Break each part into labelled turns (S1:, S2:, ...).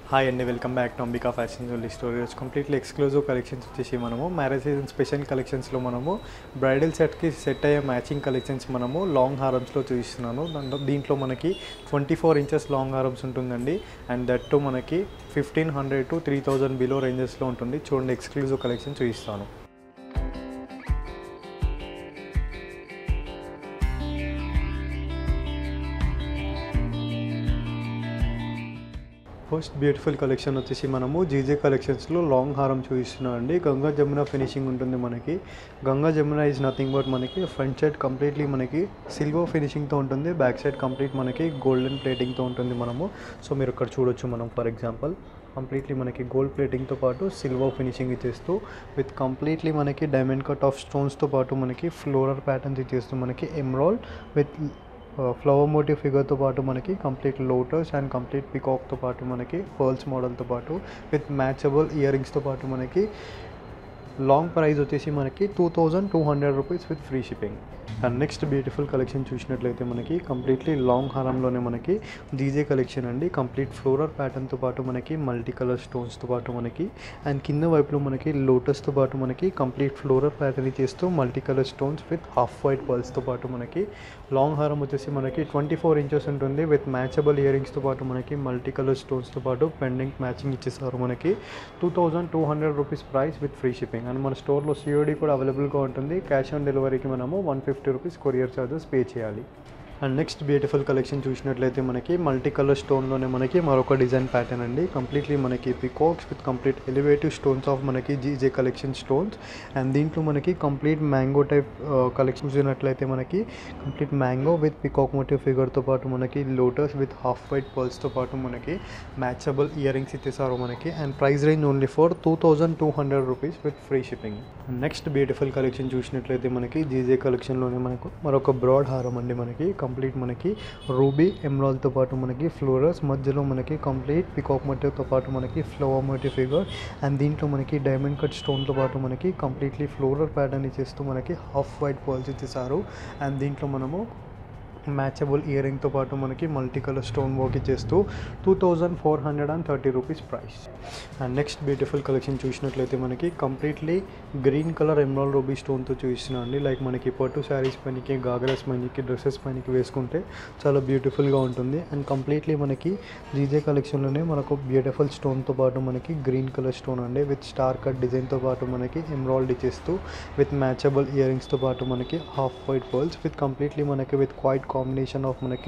S1: hi అండి welcome back to Ambika fashion jewellery stories completely exclusive collections వచ్చేసి మనము marriage season special కలెక్షన్స్లో మనము బ్రైడల్ సెట్కి సెట్ అయ్యే మ్యాచింగ్ కలెక్షన్స్ మనము లాంగ్ హారమ్స్లో చూపిస్తున్నాను దాంట్లో దీంట్లో మనకి ట్వంటీ ఫోర్ ఇంచెస్ లాంగ్ హారమ్స్ ఉంటుందండి అండ్ దట్ టు మనకి fifteen hundred to three thousand below రేంజెస్లో ఉంటుంది చూడండి ఎక్స్క్లూజివ్ కలెక్షన్ చూపిస్తాను ఫస్ట్ బ్యూటిఫుల్ కలెక్షన్ వచ్చేసి మనము జీజే కలెక్షన్స్లో లాంగ్ హారం చూపిస్తున్నాం అండి గంగా జమున ఫినిషింగ్ ఉంటుంది మనకి Ganga Jamuna is nothing but మనకి ఫ్రంట్ సైడ్ కంప్లీట్లీ మనకి సిల్వర్ ఫినిషింగ్తో ఉంటుంది బ్యాక్ సైడ్ కంప్లీట్ మనకి గోల్డెన్ ప్లేటింగ్తో ఉంటుంది మనము సో మీరు ఇక్కడ చూడొచ్చు మనం ఫర్ ఎగ్జాంపుల్ కంప్లీట్లీ మనకి గోల్డ్ ప్లేటింగ్తో పాటు సిల్వర్ ఫినిషింగ్ ఇచ్చేస్తూ విత్ కంప్లీట్లీ మనకి డైమండ్ కట్ ఆఫ్ స్టోన్స్తో పాటు మనకి ఫ్లోరల్ ప్యాటర్న్స్ ఇచ్చేస్తూ మనకి ఎమ్రాల్ విత్ ఫ్లవర్ మోటివ్ ఫిగర్తో పాటు మనకి కంప్లీట్ లోటస్ అండ్ కంప్లీట్ పికాక్తో పాటు మనకి పర్ల్స్ మోడల్తో పాటు విత్ మ్యాచబుల్ ఇయర్ రింగ్స్తో పాటు మనకి లాంగ్ ప్రైస్ వచ్చేసి మనకి two thousand two hundred rupees with free shipping and next beautiful collection చూసినట్లయితే మనకి కంప్లీట్లీ లాంగ్ హారంలోనే మనకి జీజే కలెక్షన్ అండి కంప్లీట్ ఫ్లోరల్ ప్యాటర్న్తో పాటు మనకి మల్టీ కలర్ స్టోన్స్తో పాటు మనకి అండ్ కింద వైపులో మనకి లోటస్తో పాటు మనకి కంప్లీట్ ఫ్లోరల్ ప్యాటర్న్ చేస్తూ multi colour stones with half white పర్ల్స్తో పాటు మనకి లాంగ్ హారం వచ్చేసి మనకి ట్వంటీ ఫోర్ ఇంచెస్ ఉంటుంది విత్ మ్యాచబుల్ ఇయర్ రింగ్స్తో పాటు మనకి మల్టీ కలర్ స్టోన్స్తో పాటు పెండింగ్ మ్యాచింగ్ ఇచ్చేసారు మనకి two thousand two hundred rupees price with free shipping and మన స్టోర్లో సిఓడి కూడా అవైలబుల్గా ఉంటుంది క్యాష్ ఆన్ డెలివరీకి మనము one fifty rupees courier charges pay చేయాలి అండ్ నెక్స్ట్ బ్యూటిఫుల్ కలెక్షన్ చూసినట్లయితే మనకి మల్టీ కలర్ స్టోన్లోనే మనకి మరొక డిజైన్ ప్యాటర్న్ అండి కంప్లీట్లీ మనకి peacocks with complete elevative stones of మనకి జీజే కలెక్షన్ స్టోన్స్ అండ్ దీంట్లో మనకి కంప్లీట్ మ్యాంగో టైప్ కలెక్షన్ చూసినట్లయితే మనకి complete mango with peacock motif ఫిగర్తో పాటు మనకి లోటస్ విత్ హాఫ్ వైట్ పర్ల్స్తో పాటు మనకి మ్యాచబుల్ ఇయర్ రింగ్స్ ఇచ్చేసారు మనకి and price range only for two thousand two hundred rupees with free shipping next beautiful collection చూసినట్లయితే మనకి జీజే కలెక్షన్లోనే మనకు మరొక బ్రాడ్ హారం అండి మనకి కంప్లీట్ మనకి రూబీ ఎమ్రాల్తో పాటు మనకి ఫ్లోరస్ మధ్యలో మనకి కంప్లీట్ పికాక్ మోటివ్తో పాటు మనకి ఫ్లవర్ మోటివ్ ఫిగర్ అండ్ దీంట్లో మనకి డైమండ్ కట్ స్టోన్తో పాటు మనకి కంప్లీట్లీ ఫ్లోరల్ ప్యాటర్న్ ఇచ్చేస్తూ మనకి హాఫ్ వైట్ పర్ల్స్ ఇచ్చేసారు అండ్ దీంట్లో మనము మ్యాచబుల్ ఇయర్ రింగ్తో పాటు మనకి మల్టీ కలర్ స్టోన్ వర్క్ ఇచ్చేస్తూ two thousand four hundred and thirty rupees price and next beautiful collection చూసినట్లయితే మనకి completely green colour emerald ruby స్టోన్తో చూపిస్తున్నాం అండి లైక్ మనకి పట్టు శారీస్ పైనకి గాగరాస్ పైనకి డ్రెస్సెస్ పైనకి వేసుకుంటే చాలా బ్యూటిఫుల్గా ఉంటుంది అండ్ కంప్లీట్లీ మనకి జీజే కలెక్షన్లోనే మనకు బ్యూటిఫుల్ స్టోన్తో పాటు మనకి గ్రీన్ కలర్ స్టోన్ అండి విత్ స్టార్ కట్ డిజైన్తో పాటు మనకి ఎమరాల్డ్ ఇచ్చేస్తూ విత్ మ్యాచబుల్ ఇయర్ రింగ్స్తో పాటు మనకి half white pearls with completely మనకి విత్ క్వైట్ కాంబినేషన్ ఆఫ్ మనకి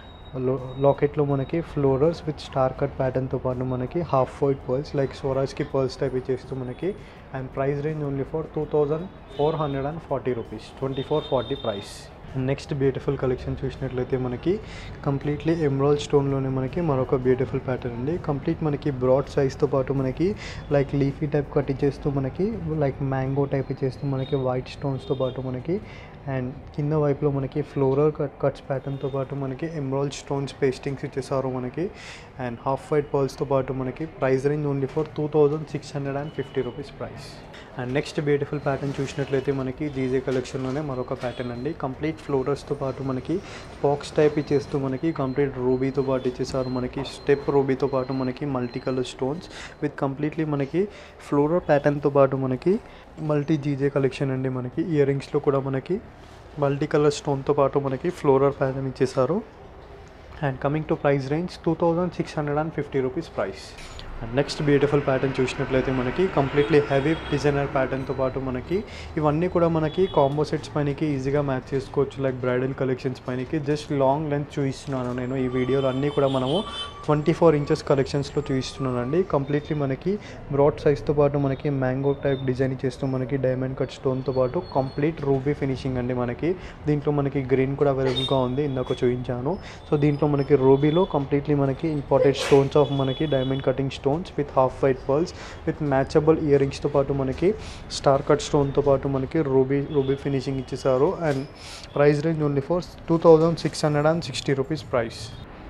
S1: లాకెట్లో మనకి ఫ్లోరల్స్ విత్ స్టార్ కట్ ప్యాటర్న్తో పాటు మనకి హాఫ్ వైట్ పర్ల్స్ లైక్ సోరాజ్కి పర్ల్స్ టైప్ ఇచ్చేస్తూ మనకి and price range only for two thousand four hundred and forty rupees twenty four forty price next beautiful collection చూసినట్లయితే మనకి కంప్లీట్లీ ఎమ్రాల్ స్టోన్లోనే మనకి మరొక బ్యూటిఫుల్ ప్యాటర్న్ అండి కంప్లీట్ మనకి బ్రాడ్ సైజ్తో పాటు మనకి లైక్ లీఫీ టైప్ కట్ ఇచ్చేస్తూ మనకి లైక్ మ్యాంగో టైప్ ఇచ్చేస్తూ మనకి వైట్ స్టోన్స్తో పాటు మనకి అండ్ కింద వైపులో మనకి ఫ్లోరల్ కట్ కట్స్ ప్యాటర్న్తో పాటు మనకి ఎమ్రాల్ స్టోన్స్ పేస్టింగ్స్ ఇచ్చేసారు మనకి అండ్ హాఫ్ వైట్ పర్ల్స్తో పాటు మనకి price range only for two thousand six hundred and fifty rupees price and next beautiful pattern చూసినట్లయితే మనకి జీజే కలెక్షన్లోనే మరొక ప్యాటర్న్ అండి కంప్లీట్ ఫ్లోరల్స్తో పాటు మనకి బాక్స్ టైప్ ఇచ్చేస్తూ మనకి కంప్లీట్ రూబీతో పాటు ఇచ్చేసారు మనకి స్టెప్ రూబీతో పాటు మనకి multi colour stones with completely మనకి ఫ్లోరల్ ప్యాటర్న్తో పాటు మనకి మల్టీ జీజే కలెక్షన్ అండి మనకి ఇయర్ రింగ్స్లో కూడా మనకి మల్టీ కలర్ స్టోన్తో పాటు మనకి ఫ్లోరల్ ప్యాటర్న్ ఇచ్చేసారు and coming to price range two thousand six hundred and fifty rupees price and next beautiful pattern చూసినట్లయితే మనకి కంప్లీట్లీ హెవీ డిజైనర్ ప్యాటర్న్తో పాటు మనకి ఇవన్నీ కూడా మనకి కాంబో సెట్స్ పైనకి ఈజీగా మ్యాచ్ చేసుకోవచ్చు లైక్ బ్రైడల్ కలెక్షన్స్ పైనకి జస్ట్ లాంగ్ లెంత్ చూపిస్తున్నాను నేను ఈ వీడియోలో అన్నీ కూడా మనము ట్వంటీ ఫోర్ ఇంచెస్ కలెక్షన్స్లో చూపిస్తున్నానండి కంప్లీట్లీ మనకి బ్రాడ్ సైజ్తో పాటు మనకి మ్యాంగో టైప్ డిజైన్ చేస్తూ మనకి డైమండ్ కట్ స్టోన్తో పాటు కంప్లీట్ రూబీ ఫినిషింగ్ అండి మనకి దీంట్లో మనకి గ్రీన్ కూడా అవైలబుల్గా ఉంది ఇందాక చూపించాను సో దీంట్లో మనకి రూబీలో కంప్లీట్లీ మనకి ఇంపార్టెంట్ స్టోన్స్ ఆఫ్ మనకి diamond cutting stones with half white pearls with matchable ear రింగ్స్తో పాటు మనకి స్టార్ కట్ స్టోన్తో పాటు మనకి రూబీ రూబీ ఫినిషింగ్ ఇచ్చేసారు and price range only for two thousand six hundred and sixty rupees price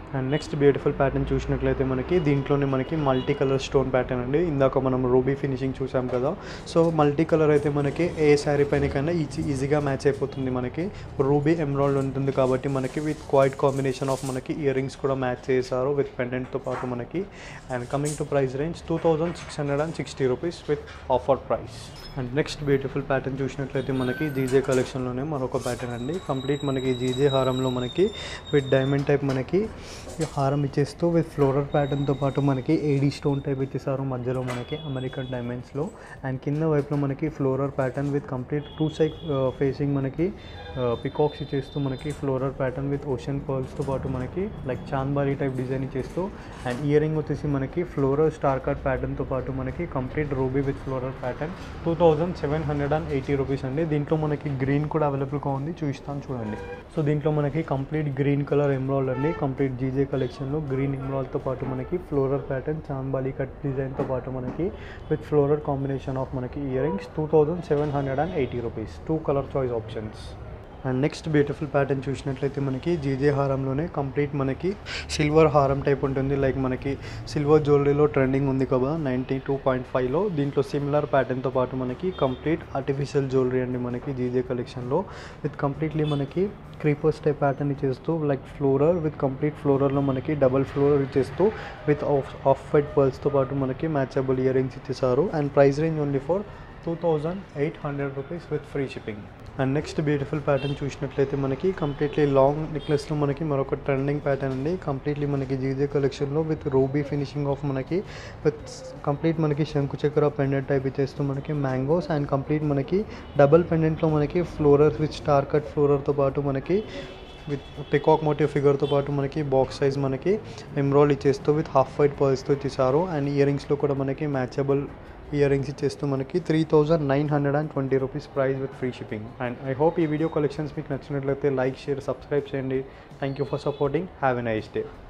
S1: and next beautiful pattern చూసినట్లయితే మనకి దీంట్లోనే మనకి మల్టీ కలర్ స్టోన్ ప్యాటర్న్ అండి ఇందాక మనం రూబీ ఫినిషింగ్ చూసాం కదా సో మల్టీ కలర్ అయితే మనకి ఏ శారీ పైన కన్నా ఈజీ ఈజీగా మ్యాచ్ అయిపోతుంది మనకి రూబీ ఎమ్రాల్డ్ ఉంటుంది కాబట్టి మనకి విత్ క్వైట్ కాంబినేషన్ ఆఫ్ మనకి ఇయర్ రింగ్స్ కూడా మ్యాచ్ చేశారు విత్ పెండెంట్తో పాటు మనకి and coming to price range two thousand six hundred and sixty rupees with offer price and next beautiful pattern చూసినట్లయితే మనకి జీజే కలెక్షన్లోనే మరొక ప్యాటర్న్ అండి కంప్లీట్ మనకి జీజే హారంలో మనకి విత్ డైమండ్ టైప్ మనకి ఈ హారం ఇచ్చేస్తూ విత్ ఫ్లోరల్ ప్యాటర్న్తో పాటు మనకి ఏడీ స్టోన్ టైప్ ఇచ్చేసారు మధ్యలో మనకి అమెరికన్ డైమండ్స్లో అండ్ కింద వైపులో మనకి floral pattern with complete two side facing మనకి పికాక్స్ ఇచ్చేస్తూ మనకి ఫ్లోరల్ ప్యాటర్న్ విత్ ఓషన్ పర్ల్స్తో పాటు మనకి లైక్ చాంద్బారీ టైప్ డిజైన్ ఇచ్చేస్తూ అండ్ ఇయర్ రింగ్ వచ్చేసి మనకి ఫ్లోరల్ స్టార్ కట్ ప్యాటర్న్తో పాటు మనకి complete ruby with floral pattern two thousand seven hundred and eighty rupees అండి దీంట్లో మనకి గ్రీన్ కూడా అవైలబుల్గా ఉంది చూపిస్తాను చూడండి సో దీంట్లో మనకి కంప్లీట్ గ్రీన్ కలర్ ఎమ్రాల్డ్ అండి కంప్లీట్ జీజే కలెక్షన్లో గ్రీన్ ఎమ్రాల్డ్తో పాటు మనకి ఫ్లోరల్ ప్యాటర్న్ చాంబాలి కట్ డిజైన్తో పాటు మనకి విత్ ఫ్లోరల్ కాంబినేషన్ ఆఫ్ మనకి ear rings two thousand seven hundred and eighty rupees two colour choice options and next beautiful pattern చూసినట్లయితే మనకి జీజే హారంలోనే కంప్లీట్ మనకి సిల్వర్ హారం టైప్ ఉంటుంది లైక్ మనకి సిల్వర్ జ్యువెలరీలో ట్రెండింగ్ ఉంది కదా నైంటీ టూ పాయింట్ ఫైవ్లో దీంట్లో సిమిలర్ ప్యాటర్న్తో పాటు మనకి కంప్లీట్ ఆర్టిఫిషియల్ జ్యువెలరీ అండి మనకి జీజే కలెక్షన్లో విత్ కంప్లీట్లీ మనకి క్రీపర్స్ టైప్ ప్యాటర్న్ ఇచ్చేస్తూ లైక్ ఫ్లోరర్ విత్ కంప్లీట్ ఫ్లోరర్లో మనకి డబల్ ఫ్లోరర్ ఇచ్చేస్తూ విత్ ఆఫ్ ఆఫ్ వైట్ పర్ల్స్తో పాటు మనకి మ్యాచబుల్ ఇయర్ రింగ్స్ ఇచ్చేసారు and price range only for two thousand eight hundred rupees with free shipping and next beautiful pattern చూసినట్లయితే మనకి కంప్లీట్లీ లాంగ్ నెక్లెస్లో మనకి మరొక ట్రెండింగ్ ప్యాటర్న్ అండి కంప్లీట్లీ మనకి జీజే కలెక్షన్లో విత్ రూబీ ఫినిషింగ్ ఆఫ్ మనకి విత్ కంప్లీట్ మనకి శంకు చక్ర పెండెంట్ టైప్ ఇచ్చేస్తూ మనకి మ్యాంగోస్ అండ్ కంప్లీట్ మనకి డబల్ పెండెంట్లో మనకి ఫ్లోరర్స్ విత్ స్టార్ కట్ ఫ్లోరర్తో పాటు మనకి విత్ పికాక్ మోటివ్ ఫిగర్తో పాటు మనకి బాక్స్ సైజ్ మనకి ఎమ్రాల్ ఇచ్చేస్తూ విత్ హాఫ్ వైట్ పర్ల్స్తో ఇచ్చేసారు అండ్ ఇయర్ రింగ్స్లో కూడా మనకి మ్యాచబుల్ ఇయర్ రింగ్స్ ఇచ్చేస్తూ మనకి three thousand nine hundred and twenty rupees price with free shipping and I hope ఈ వీడియో కలెక్షన్స్ మీకు నచ్చినట్లయితే లైక్ షేర్ సబ్స్క్రైబ్ చేయండి thank you for supporting have a nice day